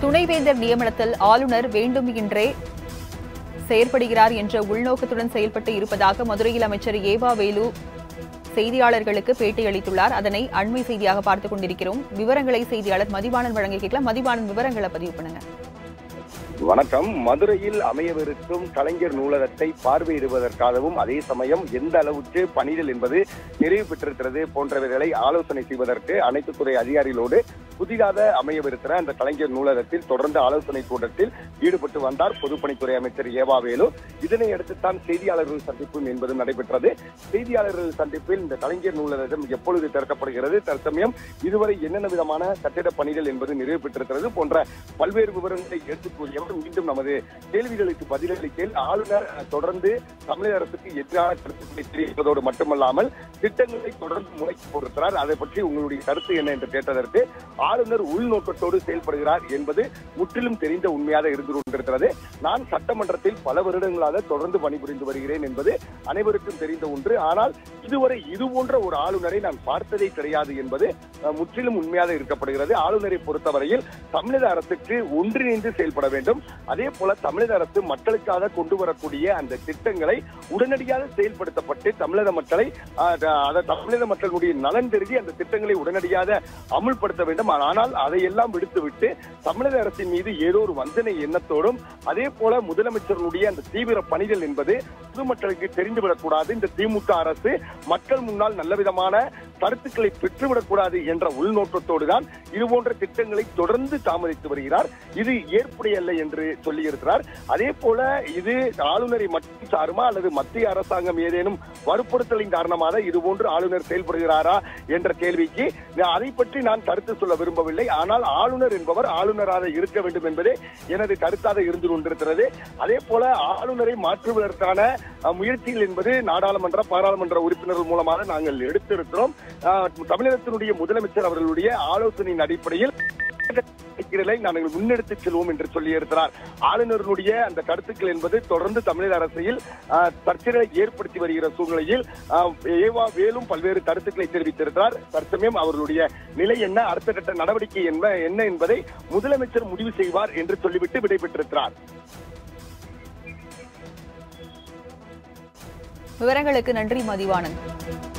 துணைவேந்தர் நியமனத்தில் ஆளுநர் வேண்டும் என்றே செயற்படுகிறார் என்ற உள்நோக்கத்துடன் செயல்பட்டு இருப்பதாக மதுரையில் அமைச்சர் ஏவா வேலு செய்தியாளர்களுக்கு பேட்டியளித்துள்ளார் அதனை அண்மை செய்தியாக பார்த்துக் கொண்டிருக்கிறோம் விவரங்களை செய்தியாளர் மதிவாணன் வழங்க கேட்கலாம் மதிவாணன் விவரங்களை பதிவு பண்ணுங்க வணக்கம் மதுரையில் அமையவிருக்கும் கலைஞர் நூலகத்தை பார்வையிடுவதற்காகவும் அதே சமயம் எந்த அளவுக்கு பணிகள் என்பது நிறைவு பெற்றிருக்கிறது போன்றவைகளை ஆலோசனை செய்வதற்கு அனைத்து துறை அதிகாரிகளோடு புதிதாக அமையவிருக்கிற அந்த கலைஞர் நூலகத்தில் தொடர்ந்து ஆலோசனை கூட்டத்தில் ஈடுபட்டு வந்தார் பொதுப்பணித்துறை அமைச்சர் ஏவா வேலு இதனை அடுத்துத்தான் செய்தியாளர்கள் சந்திப்பும் என்பதும் நடைபெற்றது செய்தியாளர்கள் சந்திப்பில் இந்த கலைஞர் நூலகம் எப்பொழுது திறக்கப்படுகிறது தற்சமயம் இதுவரை என்னென்ன விதமான கட்டிட பணிகள் என்பது நிறைவு பெற்றிருக்கிறது போன்ற பல்வேறு விவரங்களை எடுத்துக் கூறியவர் மீண்டும் நமது கேள்விகளுக்கு பதிலளிக்கையில் ஆளுநர் அஹ், தொடர்ந்து தமிழக அரசுக்கு எதிரான கருத்துக்களை தெரிவிப்பதோடு மட்டுமல்லாமல் திட்டங்களை தொடர்ந்து முறைக்கு போட்டிருக்கிறார் அதை பற்றி உங்களுடைய கருத்து என்ன என்று கேட்டதற்கு ஆளுநர் உள்நோக்கத்தோடு செயல்படுகிறார் என்பது முற்றிலும் தெரிந்த உண்மையாக இருந்து கொண்டிருக்கிறது நான் சட்டமன்றத்தில் பல வருடங்களாக தொடர்ந்து பணிபுரிந்து வருகிறேன் என்பது அனைவருக்கும் தெரிந்த ஒன்று ஆனால் இதுவரை இது போன்ற ஒரு ஆளுநரை நான் பார்த்ததே கிடையாது என்பது அஹ், முற்றிலும் உண்மையாக இருக்கப்படுகிறது ஆளுநரை பொறுத்தவரையில் தமிழக அரசுக்கு ஒன்றிணைந்து செயல்பட வேண்டும் அதே போல தமிழக அரசு மக்களுக்காக கொண்டு வரக்கூடிய அந்த திட்டங்களை உடனடியாக செயல்படுத்தப்பட்டு தமிழக மக்களை அஹ், அத தமிழக மக்களுடைய நலன் கருதி அந்த திட்டங்களை உடனடியாக அமுல்படுத்த வேண்டும் ஆனால் அதையெல்லாம் விடுத்துவிட்டு தமிழக அரசின் மீது ஏதோ ஒரு வஞ்சனை எண்ணத்தோடும் அதே போல முதலமைச்சர்களுடைய அந்த தீவிர பணிகள் என்பது பொதுமக்களுக்கு தெரிந்துவிடக்கூடாது இந்த திமுக அரசு மக்கள் முன்னால் நல்ல விதமான கருத்துக்களை பெற்றுவிடக்கூடாது என்ற உள்நோக்கத்தோடு தான் இது போன்ற திட்டங்களை தொடர்ந்து தாமதித்து வருகிறார் இது ஏற்புடையல்ல என்று சொல்லியிருக்கிறார் அதே போல இது ஆளுநரை மட்டும் சாருமா அல்லது மத்திய அரசாங்கம் ஏதேனும் வற்புறுத்தலின் காரணமாக இது போன்று ஆளுநர் செயல்படுகிறாரா என்ற கேள்விக்கு நான் அதை பற்றி நான் கருத்து சொல்ல விரும்பவில்லை ஆனால் ஆளுநர் என்பவர் ஆளுநராக இருக்க வேண்டும் என்பதே எனது கருத்தாக இருந்து கொண்டிருக்கிறது அதே போல ஆளுநரை மாற்றுவதற்கான அஹ், முயற்சிகள் என்பது நாடாளுமன்ற பாராளுமன்ற உறுப்பினர்கள் மூலமாக நாங்கள் எடுத்திருக்கிறோம் அஹ், தமிழகத்தினுடைய முதலமைச்சர் அவர்களுடைய ஆலோசனையின் அடிப்படையில் நடவடிக்கைகளை நாங்கள் முன்னெடுத்துச் செல்வோம் என்று சொல்லியிருக்கிறார் ஆளுநருடைய அந்த கருத்துக்கள் என்பது தொடர்ந்து தமிழக அரசியல் ஆஹ், சர்ச்சைகளை ஏற்படுத்தி வருகிற சூழ்நிலையில் ஆஹ், ஏவா வேலும் பல்வேறு கருத்துக்களை தெரிவித்திருக்கிறார் தற்சமயம் அவர்களுடைய நிலை என்ன அடுத்த கட்ட நடவடிக்கை என்ன என்ன என்பதை முதலமைச்சர் முடிவு செய்வார் என்று சொல்லிவிட்டு விடைபெற்றிருக்கிறார் விவரங்களுக்கு நன்றி மதிவாணன்